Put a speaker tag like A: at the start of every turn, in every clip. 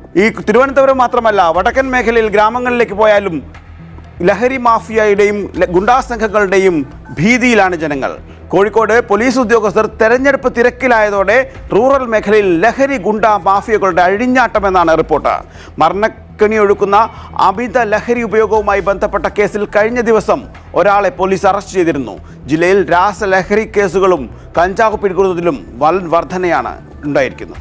A: ഈ തിരുവനന്തപുരം മാത്രമല്ല വടക്കൻ മേഖലയിൽ ഗ്രാമങ്ങളിലേക്ക് പോയാലും ലഹരി മാഫിയയുടെയും ല- ഗുണ്ടാ സംഘങ്ങളുടെയും ഭീതിയിലാണ് ജനങ്ങൾ കോഴിക്കോട് പോലീസ് ഉദ്യോഗസ്ഥർ തെരഞ്ഞെടുപ്പ് തിരക്കിലായതോടെ റൂറൽ മേഖലയിൽ ലഹരി ഗുണ്ട മാഫിയകളുടെ അഴിഞ്ഞാട്ടമെന്നാണ് റിപ്പോർട്ട് മരണക്കണി ഒഴുക്കുന്ന അമിത ലഹരി ഉപയോഗവുമായി ബന്ധപ്പെട്ട കേസിൽ കഴിഞ്ഞ ദിവസം ഒരാളെ പോലീസ് അറസ്റ്റ് ചെയ്തിരുന്നു ജില്ലയിൽ രാസലഹരി കേസുകളും കഞ്ചാവ് പിടികൂടുന്നതിലും വൻ വർധനയാണ് ഉണ്ടായിരിക്കുന്നത്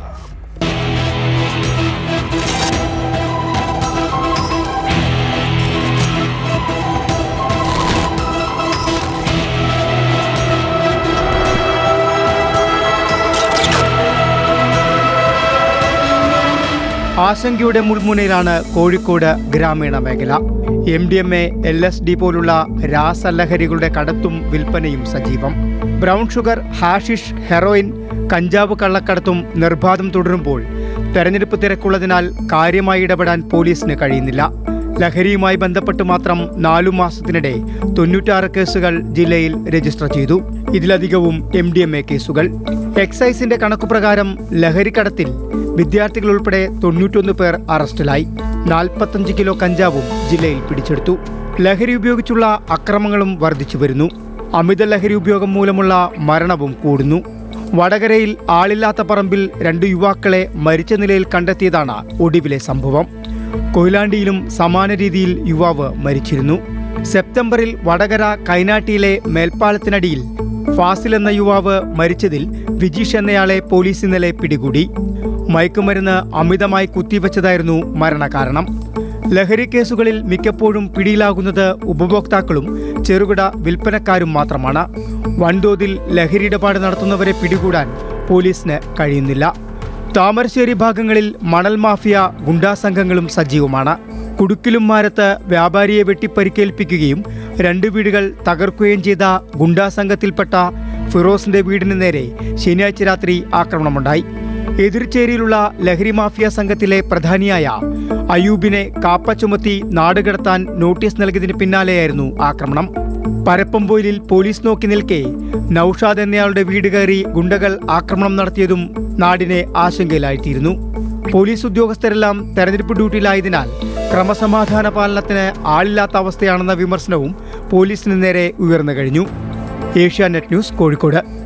B: ആശങ്കയുടെ മുൾമുനയിലാണ് കോഴിക്കോട് ഗ്രാമീണ മേഖല M D M A L S D പോലുള്ള രാസലഹരികളുടെ കടത്തും വിൽപ്പനയും സജീവം ബ്രൗൺ ഷുഗർ ഹാഷിഷ് ഹെറോയിൻ കഞ്ചാവ് കള്ളക്കടത്തും നിർബാധം തുടരുമ്പോൾ തെരഞ്ഞെടുപ്പ് തിരക്കുള്ളതിനാൽ കാര്യമായി ഇടപെടാൻ പോലീസിന് കഴിയുന്നില്ല ലഹരിയുമായി ബന്ധപ്പെട്ട് മാത്രം നാലു മാസത്തിനിടെ തൊണ്ണൂറ്റാറ് കേസുകൾ ജില്ലയിൽ രജിസ്റ്റർ ചെയ്തു ഇതിലധികവും എം ഡി എം എ കേസുകൾ എക്സൈസിന്റെ കണക്കുപ്രകാരം ലഹരിക്കടത്തിൽ വിദ്യാർത്ഥികൾ ഉൾപ്പെടെ തൊണ്ണൂറ്റൊന്ന് പേർ അറസ്റ്റിലായി നാൽപ്പത്തഞ്ച് കിലോ കഞ്ചാവും ജില്ലയിൽ പിടിച്ചെടുത്തു ലഹരി ഉപയോഗിച്ചുള്ള അക്രമങ്ങളും വർദ്ധിച്ചു വരുന്നു അമിത ലഹരി ഉപയോഗം മൂലമുള്ള മരണവും കൂടുന്നു വടകരയിൽ ആളില്ലാത്ത പറമ്പിൽ രണ്ട് യുവാക്കളെ മരിച്ച നിലയിൽ കണ്ടെത്തിയതാണ് ഒടുവിലെ സംഭവം കൊയിലാണ്ടിയിലും സമാന രീതിയിൽ യുവാവ് മരിച്ചിരുന്നു സെപ്റ്റംബറിൽ വടകര കൈനാട്ടിയിലെ മേൽപ്പാലത്തിനടിയിൽ ഫാസിൽ എന്ന യുവാവ് മരിച്ചതിൽ വിജീഷ് എന്നയാളെ പോലീസ് ഇന്നലെ പിടികൂടി മയക്കുമരുന്ന് അമിതമായി കുത്തിവെച്ചതായിരുന്നു മരണകാരണം ലഹരി കേസുകളിൽ മിക്കപ്പോഴും പിടിയിലാകുന്നത് ഉപഭോക്താക്കളും ചെറുകിട വിൽപ്പനക്കാരും മാത്രമാണ് വൻതോതിൽ ലഹരി ഇടപാട് നടത്തുന്നവരെ പിടികൂടാൻ പോലീസിന് കഴിയുന്നില്ല താമരശ്ശേരി ഭാഗങ്ങളിൽ മണൽ മാഫിയ ഗുണ്ടാ സംഘങ്ങളും സജീവമാണ് കുടുക്കിലും മാരത്ത് വ്യാപാരിയെ വെട്ടിപ്പരിക്കേൽപ്പിക്കുകയും രണ്ട് വീടുകൾ തകർക്കുകയും ചെയ്ത ഗുണ്ടാ സംഘത്തിൽപ്പെട്ട ഫിറോസിന്റെ വീടിന് നേരെ ശനിയാഴ്ച രാത്രി ആക്രമണമുണ്ടായി എതിർചേരിയിലുള്ള ലഹരി മാഫിയ സംഘത്തിലെ പ്രധാനിയായ അയൂബിനെ കാപ്പ ചുമത്തി നാടുകടത്താൻ നോട്ടീസ് നൽകിയതിന് പിന്നാലെയായിരുന്നു ആക്രമണം പരപ്പംപോയിലിൽ പോലീസ് നോക്കി നിൽക്കെ നൌഷാദ് എന്നയാളുടെ വീട് കയറി ഗുണ്ടകൾ ആക്രമണം നടത്തിയതും നാടിനെ ആശങ്കയിലായിത്തീരുന്നു പോലീസ് ഉദ്യോഗസ്ഥരെല്ലാം തെരഞ്ഞെടുപ്പ് ഡ്യൂട്ടിയിലായതിനാൽ ക്രമസമാധാന പാലനത്തിന് ആളില്ലാത്ത അവസ്ഥയാണെന്ന വിമർശനവും പോലീസിന് നേരെ ഉയർന്നു കഴിഞ്ഞു ഏഷ്യാനെറ്റ് ന്യൂസ് കോഴിക്കോട്